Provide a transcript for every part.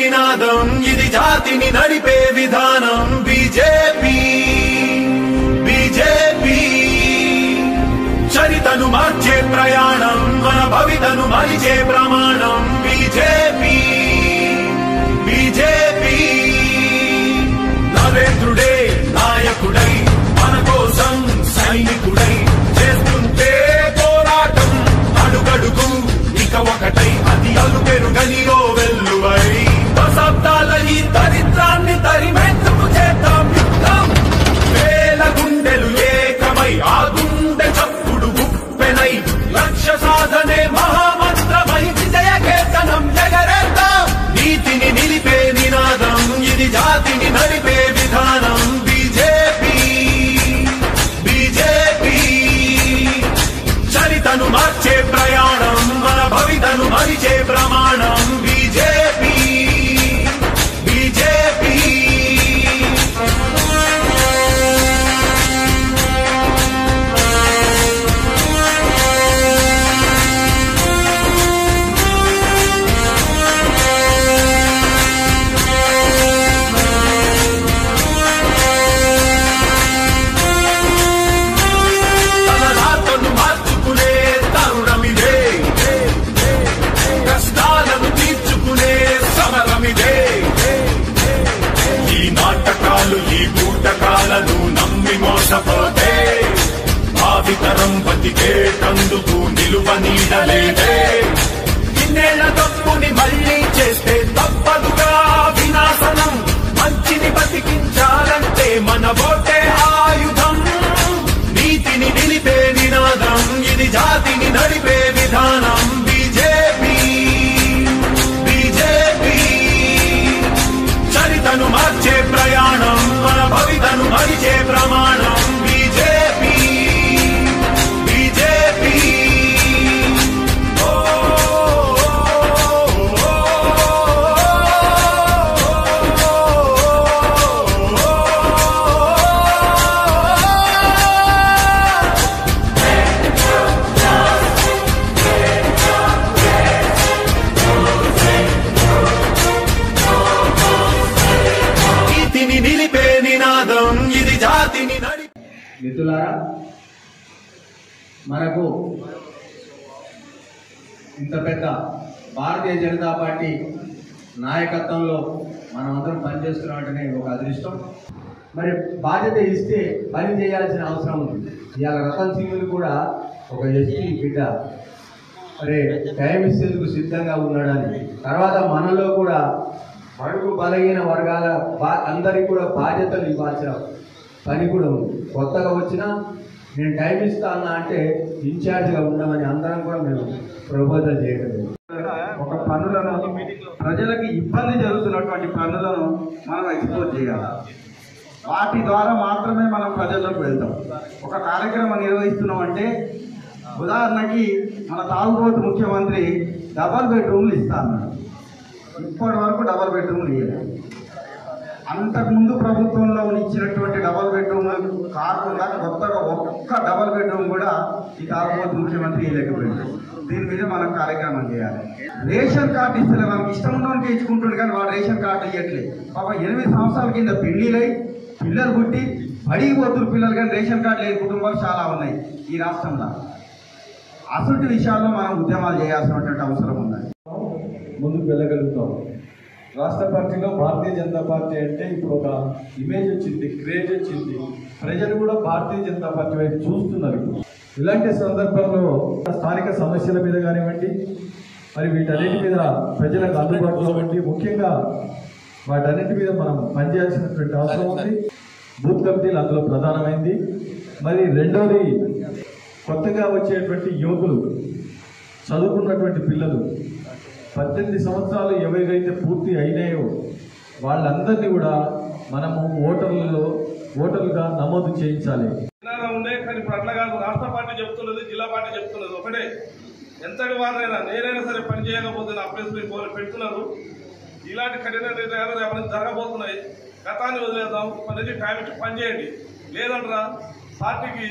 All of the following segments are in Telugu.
నినాదం ఇది జాతిని నడిపే విధానం బీజేపీ బీజేపీ చరితను మార్చే ప్రయాణం మన భవితను మరిచే ప్రమాణం బీజేపీ బీజేపీ నరేంద్రుడే నాయకుడై మన కోసం సైనికుడై చేస్తుంటే పోరాటం అడుగడుగు ఇక ఒకటై అది అలు పెరుగనిలో వెల్లువై దశాబ్దాల ఈ దరిద్రాన్ని తరిమేందుకు చేద్దాం యుద్ధం వేల గుండెలు ఏకమై ఆ గుండె చప్పుడు గుప్పెనై లక్ష్య సాధనే మహామంత్రమై విజయ కేతనం ఎగరేద్దాం నీతిని నిలిపే నినాదం ఇది జాతిని నడిపే విధానం బీజేపీ బీజేపీ చరితను మార్చే ప్రయాణం మన భవితను మరిచే ప్రమాణం బీజేపీ బీజేపీ తన రాతను మార్చుకునే తరుణమిదే కష్టాలను తీర్చుకునే సమరమిదే ఈ నాటకాలు ఈ బూటకాలను నమ్మి మోసపోతే భావితరం బతికేటందుకు నిలువ నీడలేదే ఇన్నేళ్ల తప్పుని మళ్ళీ చేస్తే తప్పదుగా వినాశనం మంచిని బతికించాలంటే మన ఓటే ఆయుధం నీతిని నిలిపే నినాదం ఇది జాతిని నడిపే విధానం బీజేపీ బీజేపీ చరితను మార్చే ప్రయాణం మన భవితను మరిచే ప్రమాణం బీజేపీ బీజేపీ ఓ, ఓ, నీతిని నిలిపే నినాదం ఇది జాతిని నడి మిత్రులారా మనకు ఇంత పెద్ద భారతీయ జనతా పార్టీ నాయకత్వంలో మనం అందరం పనిచేస్తున్నామంటేనే ఒక అదృష్టం మరి బాధ్యత ఇస్తే పని చేయాల్సిన అవసరం ఉంది ఇవాళ రతన్ సింగ్ కూడా ఒక ఎస్టీ బిడ్డ మరి టైం ఇచ్చేందుకు సిద్ధంగా ఉన్నాడని తర్వాత మనలో కూడా బడుగు బలహీన వర్గాల బా అందరికి కూడా బాధ్యతలు ఇవ్వాల్సిన పని కూడా ఉంది కొత్తగా వచ్చినా నేను టైం ఇస్తా అన్నా అంటే ఇన్ఛార్జ్గా ఉండమని అందరం కూడా మేము ప్రపోజల్ చేయడం జరిగింది. ఒక పనులను ప్రజలకు ఇబ్బంది జరుగుతున్నటువంటి పనులను మనం ఎక్స్పోజ్ చేయాలి వాటి ద్వారా మాత్రమే మనం ప్రజల్లోకి వెళ్తాం ఒక కార్యక్రమం నిర్వహిస్తున్నాం అంటే ఉదాహరణకి మన తాగుబోతు ముఖ్యమంత్రి డబల్ బెడ్రూమ్లు ఇస్తా అన్నాడు ఇప్పటి వరకు డబల్ బెడ్రూమ్లు ఇవ్వలేదు అంతకుముందు ప్రభుత్వంలో ఇచ్చినటువంటి డబల్ బెడ్రూమ్ కాకుండా కొత్తగా ఒక్క డబల్ బెడ్రూమ్ కూడా ఈ తాగుబోతు ముఖ్యమంత్రి ఇవ్వలేకపోయింది దీని మీద మనం కార్యక్రమం చేయాలి రేషన్ కార్డు ఇస్తే మనకి ఇష్టం ఉన్నవానికి ఇచ్చుకుంటుంది కానీ వాడు రేషన్ కార్డు ఇవ్వట్లేదు పాప ఎనిమిది సంవత్సరాల కింద పెళ్లిలై పిల్లలు పుట్టి బడికి పోతున్న పిల్లలు కానీ రేషన్ కార్డు లేని కుటుంబాలు చాలా ఉన్నాయి ఈ రాష్ట్రంలో అసలు విషయాల్లో మనం ఉద్యమాలు చేయాల్సినటువంటి అవసరం ఉన్నది ముందుకు వెళ్ళగలుగుతాం రాష్ట్ర పార్టీలో భారతీయ జనతా పార్టీ అంటే ఇప్పుడు ఒక ఇమేజ్ వచ్చింది క్రేజ్ వచ్చింది ప్రజలు కూడా భారతీయ జనతా పార్టీ వైపు చూస్తున్నారు ఇలాంటి సందర్భంలో స్థానిక సమస్యల మీద కానివ్వండి మరి వీటన్నిటి మీద ప్రజలకు అందుబాటులో ఉండి ముఖ్యంగా వాటన్నిటి మీద మనం పనిచేయాల్సినటువంటి అవసరం ఉంది బూత్ కమిటీలు అందులో ప్రధానమైంది మరి రెండవది కొత్తగా వచ్చేటువంటి యువకులు చదువుకున్నటువంటి పిల్లలు పద్దెనిమిది సంవత్సరాలు ఎవరికైతే పూర్తి అయినాయో వాళ్ళందరినీ కూడా మనము ఓటర్లలో ఓటర్లుగా నమోదు చేయించాలి తెలంగాణ ఉండే కానీ ఇప్పుడు అట్లా కాదు రాష్ట్ర పార్టీ చెప్తున్నది జిల్లా పార్టీ చెప్తున్నది ఒకటే ఎంతటి వారినైనా నేనైనా సరే పని చేయకపోతే నా ప్లేస్ పెడుతున్నారు ఇలాంటి కఠిన నిర్ణయాలు రేపటి జరగబోతున్నాయి గతాన్ని వదిలేద్దాం పని టైం ఇచ్చి పని చేయండి లేదంటారా పార్టీకి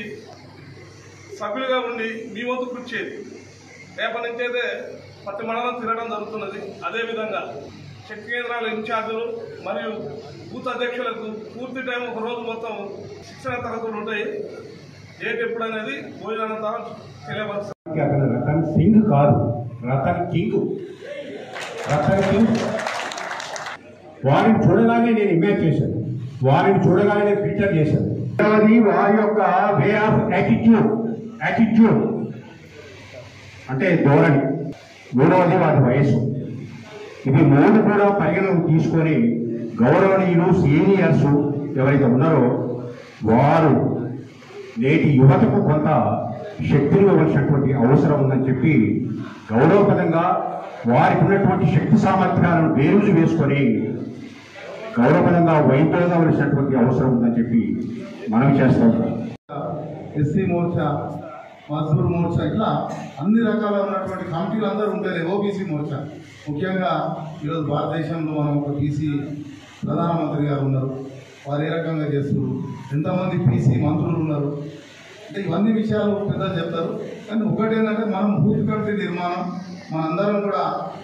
సభ్యులుగా ఉండి మీ వంతు కృషి చేయండి రేపటి నుంచి అయితే ప్రతి మండలం తిరగడం జరుగుతున్నది అదేవిధంగా శక్తి కేంద్రాల ఇన్ఛార్జీలు మరియు బూత్ అధ్యక్షులకు పూర్తి టైం ఒక రోజు మొత్తం శిక్షణ తరగతులు ఉంటాయి డేట్ ఎప్పుడనేది భోజనానంతరం తెలియపరుస్తారు అక్కడ రతన్ సింగ్ కాదు రతన్ కింగ్ రతన్ కింగ్ వారిని చూడగానే నేను ఇమేజ్ చేశాను వారిని చూడగానే నేను ఫిల్టర్ చేశాను రెండవది వారి యొక్క వే ఆఫ్ యాటిట్యూడ్ యాటిట్యూడ్ అంటే ధోరణి మూడవది వారి వయస్సు ఇవి మూడు కూడా పరిగణలోకి తీసుకొని గౌరవనీయులు సీనియర్స్ ఎవరైతే ఉన్నారో వారు నేటి యువతకు కొంత శక్తిని ఇవ్వాల్సినటువంటి అవసరం ఉందని చెప్పి గౌరవపదంగా వారికి ఉన్నటువంటి శక్తి సామర్థ్యాలను బేరుజు వేసుకొని గౌరవపదంగా వైద్యులవలసినటువంటి అవసరం ఉందని చెప్పి మనం చేస్తాం ఎస్సీ మోర్చా మజ్దూర్ మోర్చా ఇట్లా అన్ని రకాల ఉన్నటువంటి కమిటీలు అందరూ ఉంటారు ఓబీసీ మోర్చా ముఖ్యంగా ఈరోజు భారతదేశంలో మనం ఒక బీసీ ప్రధానమంత్రి గారు ఉన్నారు వారు ఏ రకంగా చేస్తారు ఎంతమంది బీసీ మంత్రులు ఉన్నారు అంటే ఇవన్నీ విషయాలు పెద్దలు చెప్తారు కానీ ఒకటి ఏంటంటే మనం బూత్ కమిటీ నిర్మాణం మనందరం కూడా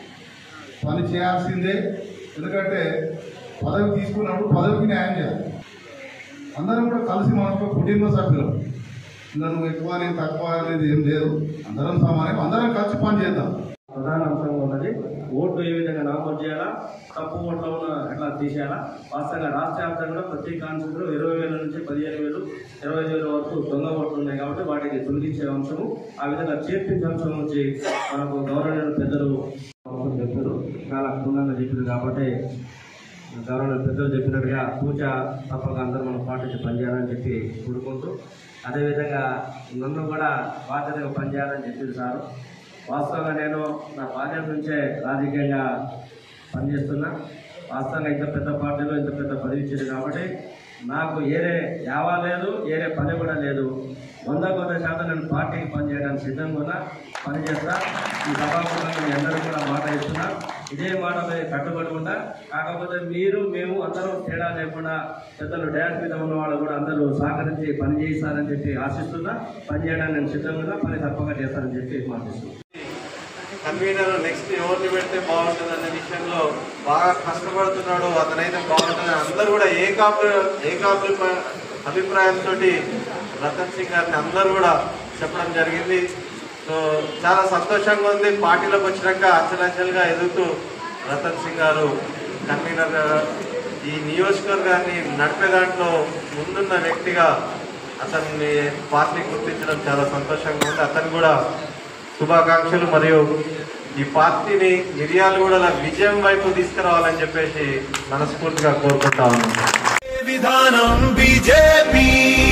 పని చేయాల్సిందే ఎందుకంటే పదవి తీసుకున్నప్పుడు పదవికి న్యాయం చేయాలి అందరం కూడా కలిసి మనకు కుటుంబ సభ్యులు ఇంకా నువ్వు ఎక్కువ నేను తక్కువ అనేది ఏం లేదు అందరం సమానం అందరం కలిసి పని చేద్దాం ప్రధాన అంశంగా ఉన్నది ఓటు ఏ విధంగా నామోదు చేయాలా తప్పు ఓట్లో ఉన్న ఎట్లా తీసేయాలా వాస్తవంగా రాష్ట్ర వ్యాప్తంగా ప్రతి కాన్స్టిట్యూట్లో ఇరవై వేల నుంచి పదిహేను వేలు ఇరవై ఐదు వేల వరకు దొంగ ఓట్లు ఉన్నాయి కాబట్టి వాటిని తొలగించే అంశము ఆ విధంగా చేర్పించే అంశం నుంచి మనకు గవర్నమెంట్ పెద్దలు చెప్పారు చాలా క్షుణ్ణంగా చెప్పారు కాబట్టి గవర్నమెంట్ పెద్దలు చెప్పినట్టుగా పూజ తప్పక అందరూ మనం పాటించి పనిచేయాలని చెప్పి కోరుకుంటూ అదేవిధంగా నన్ను కూడా బాధ్యతగా పనిచేయాలని చెప్పింది సారు వాస్తవంగా నేను నా బాధ్యత నుంచే రాజకీయంగా పనిచేస్తున్నా వాస్తవంగా ఇంత పెద్ద పార్టీలో ఇంత పెద్ద పదవి ఇచ్చింది కాబట్టి నాకు ఏరే యావా లేదు ఏరే పని కూడా లేదు వంద వంద శాతం నేను పార్టీకి పనిచేయడానికి సిద్ధంగా ఉన్నా పని చేస్తా ఈ సభాపూర్వకంగా మీ అందరూ కూడా మాట ఇస్తున్నా ఇదే మాట మీద కట్టుబడి ఉండా కాకపోతే మీరు మేము అందరూ తేడా లేకుండా పెద్దలు డ్యాన్స్ మీద ఉన్న వాళ్ళు కూడా అందరూ సహకరించి పని చేయిస్తారని చెప్పి ఆశిస్తున్నా పని చేయడానికి నేను సిద్ధంగా ఉన్నా పని తప్పక చేస్తానని చెప్పి మాటిస్తున్నాను కన్వీనర్ నెక్స్ట్ ఎవరిని పెడితే బాగుంటుంది అనే విషయంలో బాగా కష్టపడుతున్నాడు అతనైతే బాగుంటుంది అందరూ కూడా ఏకాభి ఏకాభిప్రాయ అభిప్రాయంతో రతన్ సింగ్ గారిని అందరూ కూడా చెప్పడం జరిగింది సో చాలా సంతోషంగా ఉంది పార్టీలోకి వచ్చినాక అంచెలంచెలుగా ఎదుగుతూ రతన్ సింగ్ గారు కన్వీనర్ ఈ నియోజకవర్గాన్ని నడిపే దాంట్లో ముందున్న వ్యక్తిగా అతన్ని పార్టీ గుర్తించడం చాలా సంతోషంగా ఉంది అతను కూడా శుభాకాంక్షలు మరియు ఈ పార్టీని మిర్యాలగూడల విజయం వైపు తీసుకురావాలని చెప్పేసి మనస్ఫూర్తిగా కోరుకుంటా ఉన్నాను విధానం బీజేపీ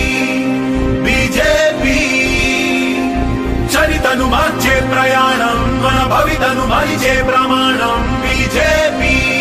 బీజేపీ చరితను మార్చే ప్రయాణం మన భవితను మరిచే ప్రమాణం బీజేపీ